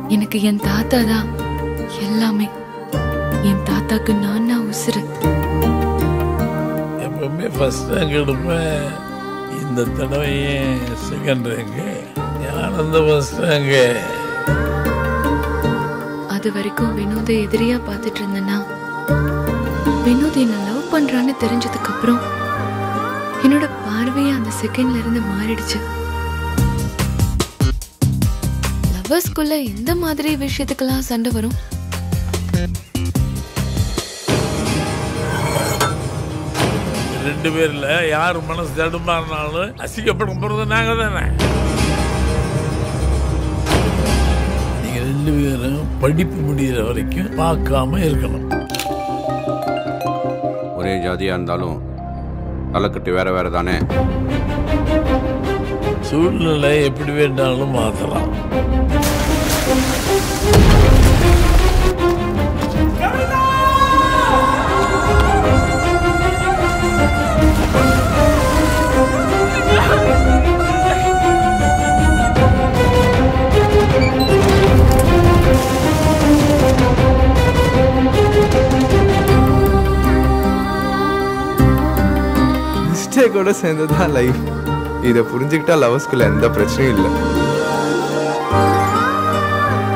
எனக்கு என் தாத்தா தான் எல்லாமே என் தாத்தாக்கு நான் தான் உசுரு எப்பவுமே ஃபர்ஸ்ட் ரேங்க் எடுப்பேன் இந்த தடவை ஏன் second rank Anand first rank அது வரைக்கும் வினோதை எதிரியா பார்த்துட்டு இருந்தேன்னா வினோத் என்ன லவ் பண்றான்னு தெரிஞ்சதுக்கு அப்புறம் என்னோட பார்வையே அந்த செகண்ட்ல இருந்து மாறிடுச்சு லவ்வர்ஸ்குள்ள எந்த மாதிரி விஷயத்துக்கெல்லாம் சண்டை வரும் ரெண்டு பேர்ல யார் மனசு தடுமாறினாலும் அசிங்கப்பட போறது நாங்க தானே நீங்க ரெண்டு பேரும் படிப்பு முடிகிற வரைக்கும் பார்க்காம இருக்கணும் ஒரே ஜாதியாக இருந்தாலும் தலைக்கட்டு வேற வேற தானே சூழ்நிலை எப்படி வேண்டாலும் மாத்தலாம் மிஸ்டேக்கோட சேர்ந்து தான் லைஃப் இதை புரிஞ்சுக்கிட்டா லவ் ஸ்கூல்ல எந்த பிரச்சனையும் இல்லை